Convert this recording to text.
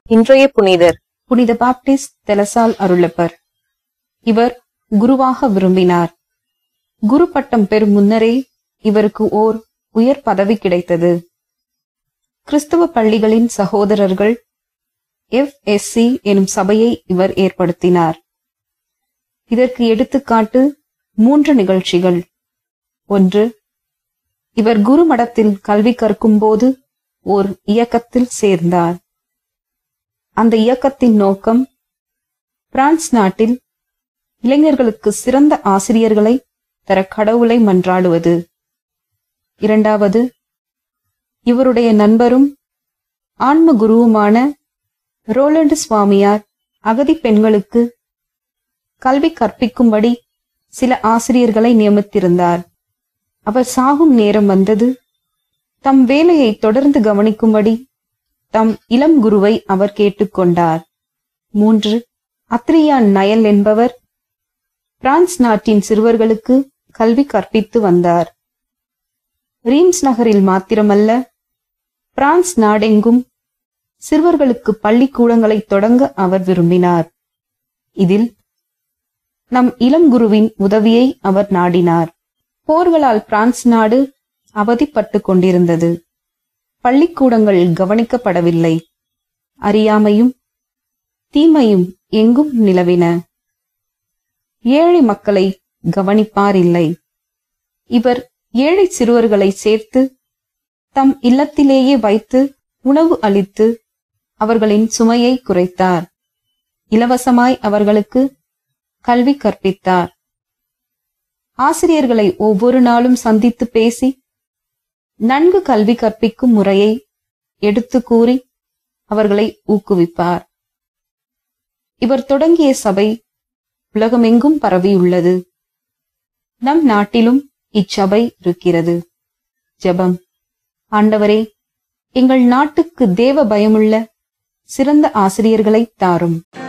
இன்றைய புனிதர் புனித பாப்டிஸ்ட் தெலசால் அருளப்பர் இவர் குருவாக விரும்பினார் குரு பட்டம் பெறும் முன்னரே இவருக்கு ஓர் உயர் பதவி கிடைத்தது கிறிஸ்தவ பள்ளிகளின் சகோதரர்கள் எஃப்எஸ்சி எனும் சபையை இவர் ஏற்படுத்தினார் இதற்கு எடுத்துக்காட்டு மூன்று நிகழ்ச்சிகள் ஒன்று இவர் குரு மடத்தில் கல்வி கற்கும்போது ஓர் இயக்கத்தில் சேர்ந்தார் அந்த இயக்கத்தின் நோக்கம் பிரான்ஸ் நாட்டில் இளைஞர்களுக்கு சிறந்த ஆசிரியர்களை தர கடவுளை மன்றாடுவது இரண்டாவது இவருடைய நண்பரும் ஆன்ம குருவுமான ரோலண்டு சுவாமியார் அகதி பெண்களுக்கு கல்வி கற்பிக்கும்படி சில ஆசிரியர்களை நியமித்திருந்தார் அவர் சாகும் நேரம் வந்தது தம் வேலையை தொடர்ந்து கவனிக்கும்படி தம் இளம் குருவை அவர் கேட்டுக்கொண்டார் மூன்று அத்ரியான் நயல் என்பவர் பிரான்ஸ் நாட்டின் சிறுவர்களுக்கு கல்வி கற்பித்து வந்தார் ரீம்ஸ் நகரில் மாத்திரமல்ல பிரான்ஸ் நாடெங்கும் சிறுவர்களுக்கு பள்ளிக்கூடங்களை தொடங்க அவர் விரும்பினார் இதில் நம் இளம் குருவின் உதவியை அவர் நாடினார் போர்களால் பிரான்ஸ் நாடு அவதிப்பட்டு கொண்டிருந்தது பள்ளிக்கூடங்கள் கவனிக்கப்படவில்லை அறியாமையும் தீமையும் எங்கும் நிலவின ஏழை மக்களை கவனிப்பார் இல்லை இவர் ஏழை சிறுவர்களை சேர்த்து தம் இல்லத்திலேயே வைத்து உணவு அளித்து அவர்களின் சுமையை குறைத்தார் இலவசமாய் அவர்களுக்கு கல்வி கற்பித்தார் ஆசிரியர்களை ஒவ்வொரு நாளும் சந்தித்து பேசி நன்கு கல்வி கற்பிக்கும் முறையை எடுத்து கூறி அவர்களை ஊக்குவிப்பார் இவர் தொடங்கிய சபை உலகமெங்கும் பரவியுள்ளது நம் நாட்டிலும் இச்சபை இருக்கிறது ஜெபம் ஆண்டவரே எங்கள் நாட்டுக்கு தேவ பயமுள்ள சிறந்த ஆசிரியர்களை தாரும்